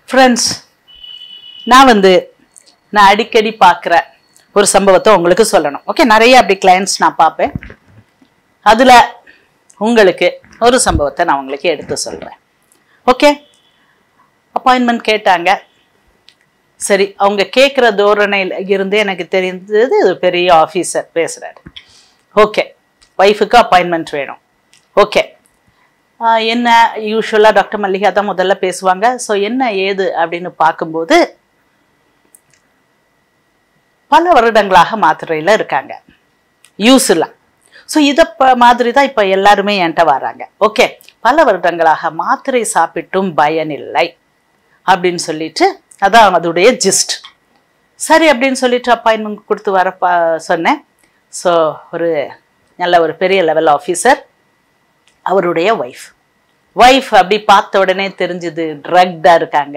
friends நான் வந்து நான் அடிக்கடி பார்க்குற ஒரு சம்பவத்தை உங்களுக்கு சொல்லணும் ஓகே நிறைய அப்படி கிளைண்ட்ஸ் நான் பார்ப்பேன் அதில் உங்களுக்கு ஒரு சம்பவத்தை நான் உங்களுக்கு எடுத்து சொல்கிறேன் ஓகே அப்பாயின்மெண்ட் கேட்டாங்க சரி அவங்க கேட்குற தோரணையில் இருந்து எனக்கு தெரிந்தது இது பெரிய ஆஃபீஸர் பேசுகிறாரு ஓகே ஒய்ஃபுக்கு அப்பாயின்மெண்ட் வேணும் ஓகே என்ன யூஸ்வலாக டாக்டர் மல்லிகா தான் முதல்ல பேசுவாங்க ஸோ என்ன ஏது அப்படின்னு பார்க்கும்போது பல வருடங்களாக மாத்திரையில் இருக்காங்க யூஸ் இல்லை ஸோ இதை ப மாதிரி தான் இப்போ எல்லாருமே என்கிட்ட வராங்க ஓகே பல வருடங்களாக மாத்திரை சாப்பிட்டும் பயனில்லை அப்படின்னு சொல்லிட்டு அதான் அதோடைய ஜிஸ்ட் சரி அப்படின்னு சொல்லிட்டு அப்பாயின்மெண்ட் கொடுத்து வர ப சொன்னேன் ஸோ ஒரு நல்ல ஒரு பெரிய லெவல் ஆஃபீஸர் அவருடைய ஒய்ஃப் ஒய்ஃப் அப்படி பார்த்த உடனே தெரிஞ்சுது ட்ரக்டாக இருக்காங்க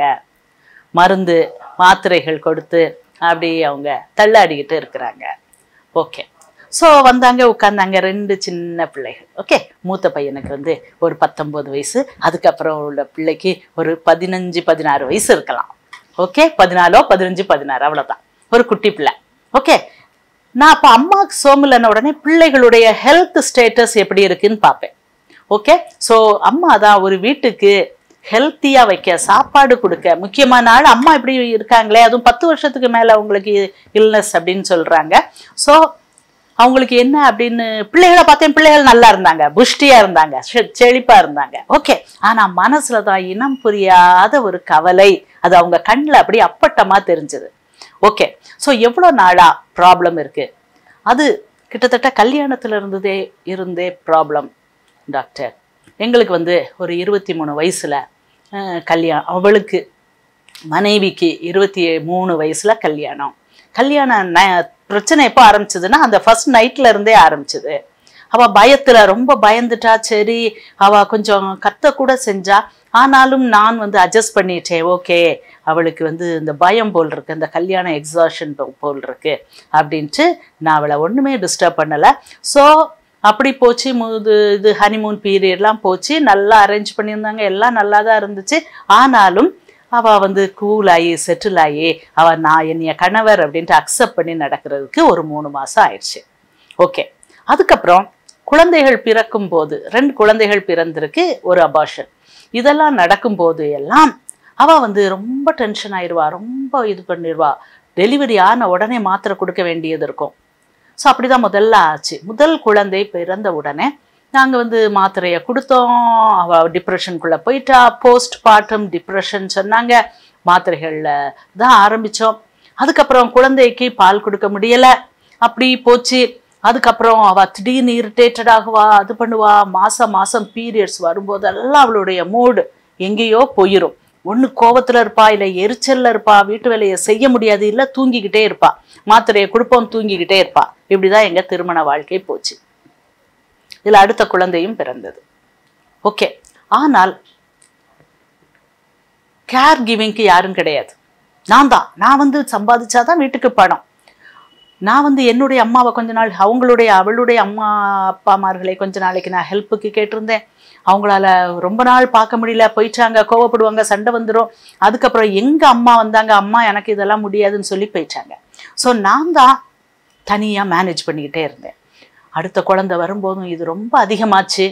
மருந்து மாத்திரைகள் கொடுத்து அப்படி அவங்க தள்ளாடிக்கிட்டு இருக்கிறாங்க ஓகே ஸோ வந்தாங்க உட்காந்தாங்க ரெண்டு சின்ன பிள்ளைகள் ஓகே மூத்த பையனுக்கு வந்து ஒரு பத்தொம்போது வயசு அதுக்கப்புறம் உள்ள பிள்ளைக்கு ஒரு பதினஞ்சு பதினாறு வயசு இருக்கலாம் ஓகே பதினாலோ பதினஞ்சு பதினாறு அவ்வளோதான் ஒரு குட்டி பிள்ளை ஓகே நான் அப்போ அம்மாவுக்கு சோமிலன உடனே பிள்ளைகளுடைய ஹெல்த் ஸ்டேட்டஸ் எப்படி இருக்குன்னு பார்ப்பேன் ஓகே ஸோ அம்மா தான் ஒரு வீட்டுக்கு ஹெல்த்தியாக வைக்க சாப்பாடு கொடுக்க முக்கியமான ஆள் அம்மா இப்படி இருக்காங்களே அதுவும் பத்து வருஷத்துக்கு மேலே அவங்களுக்கு இல்னஸ் அப்படின்னு சொல்கிறாங்க ஸோ அவங்களுக்கு என்ன அப்படின்னு பிள்ளைகளை பார்த்தேன் பிள்ளைகள் நல்லா இருந்தாங்க புஷ்டியாக இருந்தாங்க செ- செழிப்பா இருந்தாங்க ஓகே ஆனால் மனசுல தான் இனம் புரியாத ஒரு கவலை அது அவங்க கண்ணில் அப்படி அப்பட்டமாக தெரிஞ்சது ஓகே ஸோ எவ்வளோ நாளா ப்ராப்ளம் இருக்கு அது கிட்டத்தட்ட கல்யாணத்துல இருந்ததே இருந்தே ப்ராப்ளம் டாக்டர் எங்களுக்கு வந்து ஒரு இருபத்தி மூணு வயசுல அஹ், கல்யாணம் அவளுக்கு மனைவிக்கு இருபத்தி மூணு வயசுல கல்யாணம் கல்யாணம் ந- பிரச்சனை எப்போ ஆரம்பிச்சதுன்னா அந்த ஃபர்ஸ்ட் நைட்ல இருந்தே ஆரம்பிச்சது அவ பயத்துல ரொம்ப பயந்துட்டா சரி அவ கொஞ்சம் கத்த கூட செஞ்சா ஆனாலும் நான் வந்து அட்ஜஸ்ட் பண்ணிட்டேன் ஓகே அவளுக்கு வந்து இந்த பயம் போல் இருக்கு இந்த கல்யாண எக்ஸாஷன் போல் இருக்கு அப்படின்ட்டு நான் அவளை ஒண்ணுமே டிஸ்டர்ப் பண்ணல ஸோ அப்படி போச்சு முது இது ஹனிமூன் பீரியட்லாம் போச்சு நல்லா அரேஞ்ச் பண்ணியிருந்தாங்க எல்லாம் நல்லா தான் இருந்துச்சு ஆனாலும் அவ வந்து கூல் ஆகி செட்டில் ஆகி அவ நான் என்னைய கணவர் அப்படின்ட்டு அக்செப்ட் பண்ணி நடக்கிறதுக்கு ஒரு மூணு மாசம் ஆயிடுச்சு ஓகே அதுக்கப்புறம் குழந்தைகள் பிறக்கும் போது ரெண்டு குழந்தைகள் பிறந்திருக்கு ஒரு அபாஷன் இதெல்லாம் நடக்கும்போது எல்லாம் அவ வந்து ரொம்ப டென்ஷன் ஆயிடுவா ரொம்ப இது பண்ணிடுவா டெலிவரி ஆன உடனே மாத்திரை கொடுக்க வேண்டியது இருக்கும் ஸோ அப்படிதான் முதல்ல ஆச்சு முதல் குழந்தை பிறந்த உடனே நாங்கள் வந்து மாத்திரையை கொடுத்தோம் அவள் டிப்ரெஷனுக்குள்ளே போயிட்டா போஸ்ட் பார்ட்டம் டிப்ரெஷன் சொன்னாங்க மாத்திரைகளில் தான் ஆரம்பித்தோம் அதுக்கப்புறம் குழந்தைக்கு பால் கொடுக்க முடியலை அப்படி போச்சு அதுக்கப்புறம் அவள் திடீர்னு இரிட்டேட்டட் ஆகுவா அது பண்ணுவா மாதம் மாதம் பீரியட்ஸ் வரும்போதெல்லாம் அவளுடைய மூடு எங்கேயோ போயிடும் ஒன்று கோவத்துல இருப்பா இல்லை எரிச்சல்ல இருப்பா வீட்டு வேலையை செய்ய முடியாது இல்லை தூங்கிக்கிட்டே இருப்பா மாத்திரையை கொடுப்போம் தூங்கிக்கிட்டே இருப்பா இப்படிதான் எங்க திருமண வாழ்க்கை போச்சு இதுல அடுத்த குழந்தையும் பிறந்தது ஓகே ஆனால் கேர் கிவிங்க்கு யாரும் கிடையாது நான் தான் நான் வந்து சம்பாதிச்சாதான் வீட்டுக்கு பணம் நான் வந்து என்னுடைய அம்மாவை கொஞ்ச நாள் அவங்களுடைய அவளுடைய அம்மா அப்பாமார்களை கொஞ்ச நாளைக்கு நான் ஹெல்ப்புக்கு கேட்டிருந்தேன் அவங்களால ரொம்ப நாள் பார்க்க முடியல போயிட்டாங்க கோவப்படுவாங்க சண்டை வந்துடும் அதுக்கப்புறம் எங்க அம்மா வந்தாங்க அம்மா எனக்கு இதெல்லாம் முடியாதுன்னு சொல்லி போயிட்டாங்க ஸோ நான் தான் தனியாக மேனேஜ் பண்ணிக்கிட்டே இருந்தேன் அடுத்த குழந்தை வரும்போதும் இது ரொம்ப அதிகமாச்சு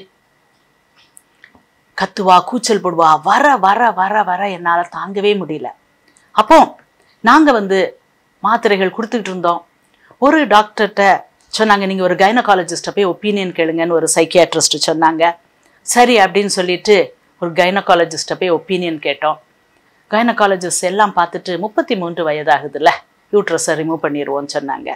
கத்துவா கூச்சல் போடுவா வர வர வர வர என்னால் தாங்கவே முடியல அப்போ நாங்கள் வந்து மாத்திரைகள் கொடுத்துக்கிட்டு இருந்தோம் ஒரு டாக்டர்கிட்ட சொன்னாங்க நீங்கள் ஒரு கைனகாலஜிஸ்ட்டை போய் ஒப்பீனியன் கேளுங்கன்னு ஒரு சைக்கியாட்ரிஸ்ட் சொன்னாங்க சரி அப்படின்னு சொல்லிட்டு ஒரு கைனகாலஜிஸ்ட்டை போய் ஒப்பீனியன் கேட்டோம் கைனகாலஜிஸ்ட் எல்லாம் பார்த்துட்டு முப்பத்தி மூன்று வயதாகுதுல்ல யூட்ரஸை ரிமூவ் பண்ணிடுவோன்னு சொன்னாங்க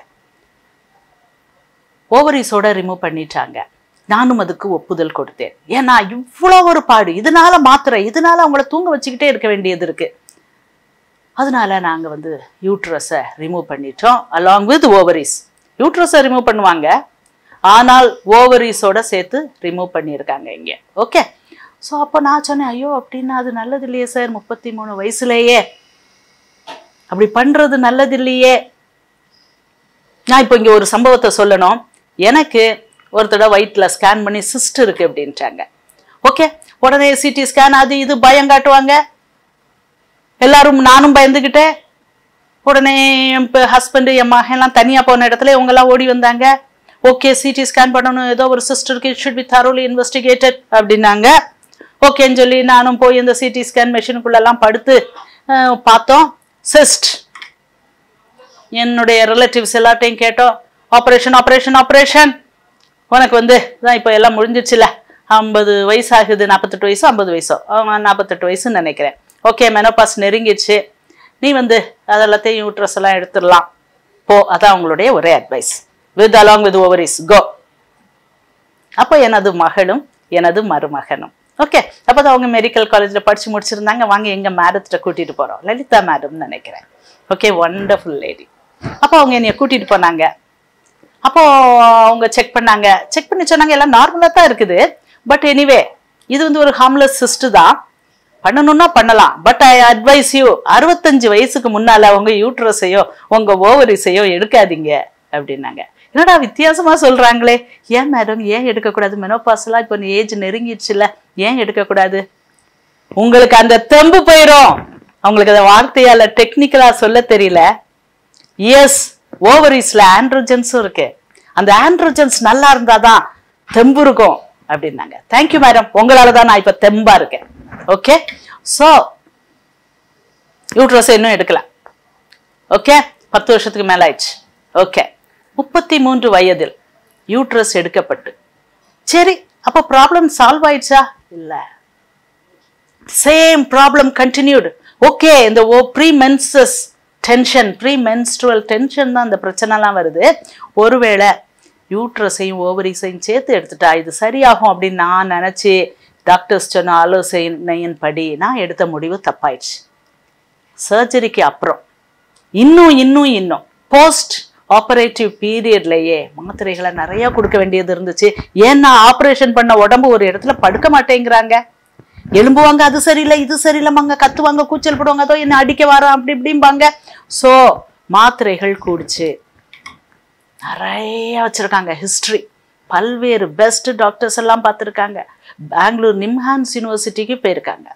ஓவரிஸோட ரிமூவ் பண்ணிட்டாங்க நானும் அதுக்கு ஒப்புதல் கொடுத்தேன் ஏன்னா இவ்வளோ ஒரு பாடு இதனால மாத்திரை இதனால அவங்கள தூங்க வச்சுக்கிட்டே இருக்க வேண்டியது இருக்கு அதனால நாங்கள் வந்து யூட்ரஸை ரிமூவ் பண்ணிட்டோம் அலாங் வித் ஓவரிஸ் யூட்ரஸை ரிமூவ் பண்ணுவாங்க ஆனால் ஓவரிஸோட சேர்த்து ரிமூவ் பண்ணியிருக்காங்க இங்கே ஓகே ஸோ அப்போ நான் சொன்னேன் ஐயோ அப்படின்னா அது நல்லது இல்லையே சார் முப்பத்தி மூணு வயசுலேயே அப்படி பண்ணுறது நல்லது இல்லையே நான் இப்போ இங்கே ஒரு சம்பவத்தை சொல்லணும் எனக்கு ஒருத்தட வயிற்றில் ஸ்கேன் பண்ணி சிஸ்ட் இருக்கு அப்படின்ட்டாங்க ஓகே உடனே சிடி ஸ்கேன் அது இது பயம் காட்டுவாங்க எல்லாரும் நானும் பயந்துக்கிட்டேன் உடனே என் ஹஸ்பண்டு என் மகன் எல்லாம் தனியா போன இடத்துல இவங்க எல்லாம் ஓடி வந்தாங்க ஓகே சிடி ஸ்கேன் பண்ணணும் ஏதோ ஒரு சிஸ்டருக்கு it should be thoroughly investigated அப்படின்னாங்க ஓகேன்னு சொல்லி நானும் போய் இந்த சிடி ஸ்கேன் மெஷினுக்குள்ளெல்லாம் படுத்து அஹ், பார்த்தோம் சிஸ்ட் என்னுடைய ரிலேட்டிவ்ஸ் எல்லார்ட்டையும் கேட்டோம் ஆப்ரேஷன் ஆப்ரேஷன் ஆப்ரேஷன் உனக்கு வந்து தான் இப்போ எல்லாம் முடிஞ்சிச்சுல ஐம்பது வயசு ஆகுது நாற்பத்தெட்டு வயசோ ஐம்பது வயசோ நாற்பத்தெட்டு வயசுன்னு நினைக்கிறேன் ஓகே மெனோபாஸ் நெருங்கிடுச்சு நீ வந்து அதெல்லாத்தையும் யூட்ரஸ் எல்லாம் எடுத்துடலாம் போ அதான் உங்களுடைய ஒரே advice with along with ovaries go அப்போ எனது மகளும் எனது மருமகனும் ஓகே அப்போ அவங்க மெடிக்கல் காலேஜில் படிச்சு முடிச்சிருந்தாங்க வாங்க எங்க மேடத்திட்ட கூட்டிட்டு போறோம் லலிதா மேடம்னு நினைக்கிறேன் ஓகே ஒண்டர்ஃபுல் லேடி அப்போ அவங்க என்னைய கூட்டிட்டு போனாங்க அப்போ அவங்க செக் பண்ணாங்க செக் பண்ணி சொன்னாங்க எல்லாம் நார்மலாக தான் இருக்குது பட் எனிவே இது வந்து ஒரு ஹார்ம்லெஸ் சிஸ்ட் தான் பண்ணணும்னா பண்ணலாம் பட் ஐ அட்வைஸ் யூ அறுபத்தஞ்சு வயசுக்கு முன்னால உங்க யூட்ரஸையோ உங்க ஓவரிஸையோ எடுக்காதீங்க அப்படின்னாங்க என்னடா வித்தியாசமா சொல்றாங்களே ஏன் மேடம் ஏன் எடுக்கக்கூடாது மெனோபாஸ்லாம் இப்போ ஏஜ் நெருங்கிடுச்சுல ஏன் எடுக்கக்கூடாது உங்களுக்கு அந்த தெம்பு போயிடும் அவங்களுக்கு அந்த வார்த்தையால டெக்னிக்கலா சொல்ல தெரியல எஸ் ஓவரிஸ்ல ஆண்ட்ரோஜன்ஸும் இருக்கு அந்த ஆண்ட்ரோஜன்ஸ் நல்லா இருந்தாதான் தெம்பு இருக்கும் அப்படின்னாங்க தேங்க்யூ மேடம் உங்களால தான் நான் இப்ப தெம்பா இருக்கேன் ஓகே ஸோ யூட்ரஸ் இன்னும் எடுக்கல ஓகே பத்து வருஷத்துக்கு மேல ஆயிடுச்சு ஓகே முப்பத்தி மூன்று வயதில் யூட்ரஸ் எடுக்கப்பட்டு சரி அப்போ ப்ராப்ளம் சால்வ் ஆயிடுச்சா இல்ல சேம் ப்ராப்ளம் கண்டினியூடு ஓகே இந்த oh pre menses tension premenstrual tension தான் அந்த பிரச்சனைலாம் வருது ஒருவேளை யூட்ரஸையும் ஓவரிஸையும் சேர்த்து எடுத்துட்டா இது சரியாகும் அப்படின்னு நான் நினச்சி டாக்டர்ஸ் சொன்ன ஆலோசனையின் படி நான் எடுத்த முடிவு தப்பாயிடுச்சு சர்ஜரிக்கு அப்புறம் இன்னும் இன்னும் இன்னும் போஸ்ட் ஆபரேட்டிவ் பீரியட்லயே மாத்திரைகளை நிறைய கொடுக்க வேண்டியது இருந்துச்சு ஏன்னா ஆபரேஷன் பண்ண உடம்பு ஒரு இடத்துல படுக்க மாட்டேங்கிறாங்க எலும்புவாங்க அது சரியில்லை இது சரியில்லைம்பாங்க கத்துவாங்க கூச்சல் போடுவாங்க அதோ என்ன அடிக்க வரோம் அப்படி இப்படிம்பாங்க ஸோ மாத்திரைகள் கூடிச்சு நிறைய வச்சிருக்காங்க ஹிஸ்ட்ரி பல்வேறு பெஸ்ட் டாக்டர்ஸ் எல்லாம் பார்த்துருக்காங்க பெங்களூர் நிம்ஹான்ஸ் யூனிவர்சிட்டிக்கு போயிருக்காங்க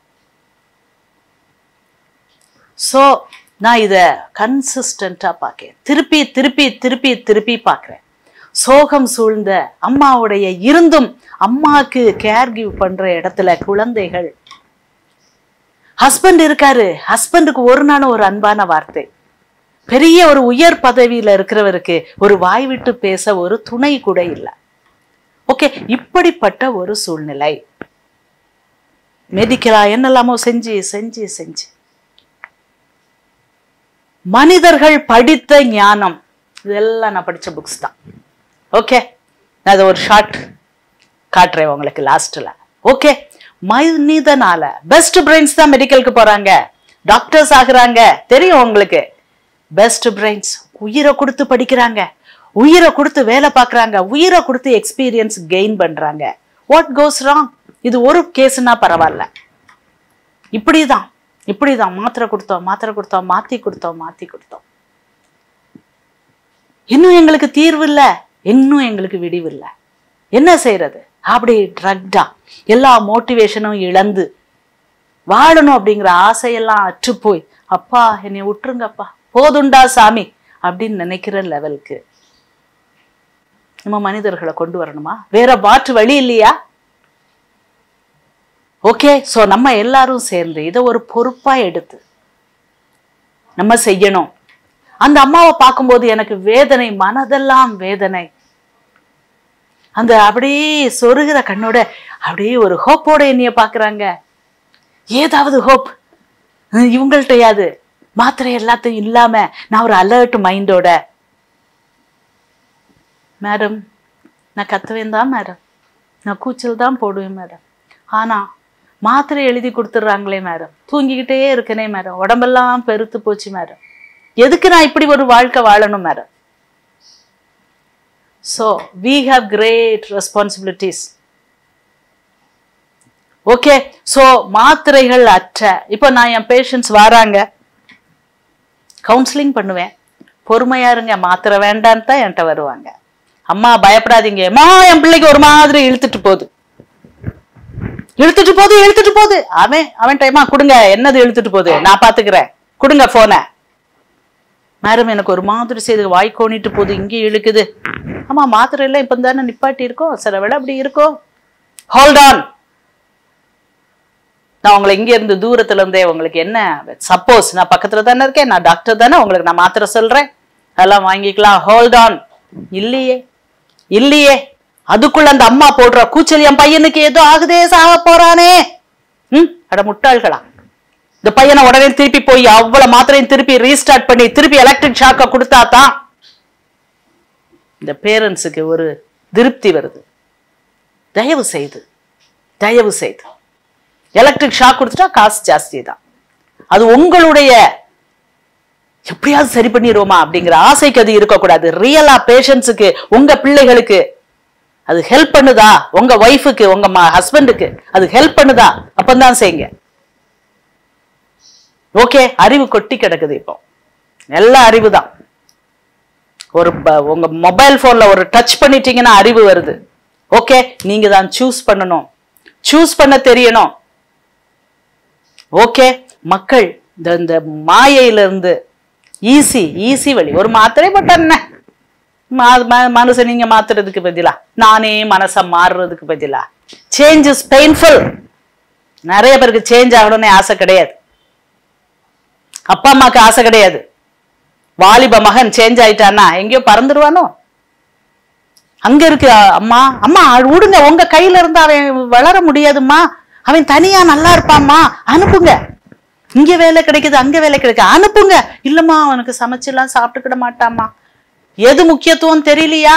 ஸோ நான் இதை கன்சிஸ்டண்ட்டாக பார்க்கேன் திருப்பி திருப்பி திருப்பி திருப்பி பார்க்குறேன் சோகம் சூழ்ந்த அம்மாவுடைய இருந்தும் அம்மாவுக்கு கேர் கிவ் பண்ற இடத்துல குழந்தைகள் ஹஸ்பண்ட் இருக்காரு ஹஸ்பண்டுக்கு ஒரு நாளும் ஒரு அன்பான வார்த்தை பெரிய ஒரு உயர் பதவியில இருக்கிறவருக்கு ஒரு வாய் விட்டு பேச ஒரு துணை கூட இல்லை ஓகே இப்படிப்பட்ட ஒரு சூழ்நிலை மெடிக்கலா என்னெல்லாமோ செஞ்சு செஞ்சு செஞ்சு மனிதர்கள் படித்த ஞானம் இதெல்லாம் நான் படிச்ச புக்ஸ் தான் ஓகே நான் அதை ஒரு ஷார்ட் காட்டுறேன் உங்களுக்கு லாஸ்ட்ல ஓகே மனிதனால பெஸ்ட் பிரெயின்ஸ் தான் மெடிக்கலுக்கு போறாங்க டாக்டர்ஸ் ஆகுறாங்க தெரியும் உங்களுக்கு பெஸ்ட் பிரெயின்ஸ் உயிரை கொடுத்து படிக்கிறாங்க உயிரை கொடுத்து வேலை பார்க்குறாங்க உயிரை கொடுத்து எக்ஸ்பீரியன்ஸ் கெயின் பண்றாங்க வாட் கோஸ் ராங் இது ஒரு கேஸ்னா பரவாயில்ல இப்படிதான் இப்படிதான் மாத்திரை கொடுத்தோம் மாத்திரை கொடுத்தோம் மாத்தி கொடுத்தோம் மாத்தி கொடுத்தோம் இன்னும் எங்களுக்கு தீர்வு இல்லை இன்னும் எங்களுக்கு விடிவு இல்லை என்ன செய்யறது அப்படி ட்ரக்டா எல்லா மோட்டிவேஷனும் இழந்து வாழணும் அப்படிங்கிற ஆசையெல்லாம் அற்று போய் அப்பா என்னை விட்டுருங்கப்பா போதுண்டா சாமி அப்படின்னு நினைக்கிற லெவலுக்கு நம்ம மனிதர்களை கொண்டு வரணுமா வேற மாற்று வழி இல்லையா ஓகே ஸோ நம்ம எல்லாரும் சேர்ந்து இதை ஒரு பொறுப்பா எடுத்து நம்ம செய்யணும் அந்த அம்மாவை பார்க்கும்போது எனக்கு வேதனை மனதெல்லாம் வேதனை அந்த அப்படியே சொருகிற கண்ணோட அப்படியே ஒரு ஹோப்போட என்னைய பார்க்குறாங்க ஏதாவது ஹோப் இவங்கள்ட்டையாது மாத்திரை எல்லாத்தையும் இல்லாம நான் ஒரு அலர்ட் மைண்டோட மேடம் நான் கத்துவேன் தான் மேடம் நான் கூச்சல் தான் போடுவேன் மேடம் ஆனா மாத்திரை எழுதி கொடுத்துட்றாங்களே மேடம் தூங்கிக்கிட்டே இருக்கனே மேடம் உடம்பெல்லாம் பெருத்து போச்சு மேடம் எதுக்கு நான் இப்படி ஒரு வாழ்க்கை வாழணும் madam so we have great responsibilities okay so மாத்திரைகள் அற்ற இப்போ நான் என் பேஷண்ட்ஸ் வராங்க கவுன்சிலிங் பண்ணுவேன் பொறுமையா இருங்க மாத்திரை வேண்டான்னு தான் என்கிட்ட வருவாங்க அம்மா பயப்படாதீங்க அம்மா என் பிள்ளைக்கு ஒரு மாதிரி இழுத்துட்டு போகுது இழுத்துட்டு போகுது இழுத்துட்டு போகுது அவன் அவன் டைமா கொடுங்க என்னது இழுத்துட்டு போகுது நான் பாத்துக்கிறேன் கொடுங்க போனை மேடம் எனக்கு ஒரு மாதிரி செய்து வாய் கோணிட்டு போகுது இங்கே இழுக்குது ஆமா மாத்திரை எல்லாம் இப்போ தானே நிப்பாட்டி இருக்கோம் சில வேளை அப்படி இருக்கும் ஹோல்ட் ஆன் நான் உங்களை இங்க இருந்து தூரத்துல இருந்தே உங்களுக்கு என்ன சப்போஸ் நான் பக்கத்துல தானே இருக்கேன் நான் டாக்டர் தானே உங்களுக்கு நான் மாத்திரை சொல்றேன் அதெல்லாம் வாங்கிக்கலாம் ஹோல்ட் ஆன் இல்லையே இல்லையே அதுக்குள்ள அந்த அம்மா போடுற கூச்சல் என் பையனுக்கு ஏதோ ஆகுதே சாக போறானே ம் அட முட்டாள்களா இந்த பையனை உடனே திருப்பி போய் அவ்வளவு மாத்திரையும் திருப்பி ரீஸ்டார்ட் பண்ணி திருப்பி எலக்ட்ரிக் ஷாக்கை கொடுத்தா தான் இந்த பேரண்ட்ஸுக்கு ஒரு திருப்தி வருது தயவு செய்து தயவு செய்து எலக்ட்ரிக் ஷாக் கொடுத்துட்டா காசு ஜாஸ்தி தான் அது உங்களுடைய எப்படியாவது சரி பண்ணிடுவோமா அப்படிங்கிற ஆசைக்கு அது இருக்கக்கூடாது ரியலா பேஷண்ட்ஸுக்கு உங்க பிள்ளைகளுக்கு அது ஹெல்ப் பண்ணுதா உங்க ஒய்ஃபுக்கு உங்க ஹஸ்பண்டுக்கு அது ஹெல்ப் பண்ணுதா அப்பந்தான் செய்யுங்க ஓகே அறிவு கொட்டி கிடக்குது இப்போ எல்லா அறிவு தான் ஒரு ப- உங்க மொபைல் போன்ல ஒரு டச் பண்ணிட்டீங்கன்னா அறிவு வருது ஓகே நீங்க தான் சூஸ் பண்ணணும் சூஸ் பண்ண தெரியணும் ஓகே மக்கள் இந்த இந்த மாயையில இருந்து ஈஸி ஈஸி வழி ஒரு மாத்திரை போட்டேன்ன மனசை நீங்க மாத்துறதுக்கு பதிலா நானே மனசை மாறுறதுக்கு பதிலா சேஞ்ச் இஸ் பெயின்ஃபுல் நிறைய பேருக்கு சேஞ்ச் ஆகணும்னு ஆசை கிடையாது அப்பா அம்மாக்கு ஆசை கிடையாது வாலிப மகன் சேஞ்ச் ஆயிட்டான்னா எங்கேயோ பறந்துடுவானோ அங்க இருக்கு அ, அம்மா அம்மா விடுங்க உங்க கையில இருந்து அவன் வளர முடியாதும்மா அவன் தனியா நல்லா இருப்பாம்மா அனுப்புங்க இங்க வேலை கிடைக்குது அங்க வேலை கிடைக்குது அனுப்புங்க இல்லம்மா அவனுக்கு சமைச்செல்லாம் சாப்பிட்டுக்கிட மாட்டாம்மா எது முக்கியத்துவம் தெரியலையா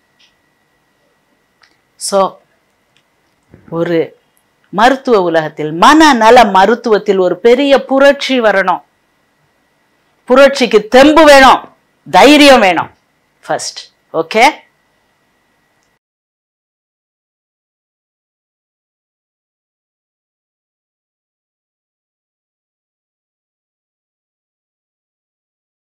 சோ ஒரு மருத்துவ உலகத்தில் மனநல மருத்துவத்தில் ஒரு பெரிய புரட்சி வரணும் புரட்சிக்கு தெம்பு வேணும் தைரியம் வேணும் ஃபர்ஸ்ட் ஓகே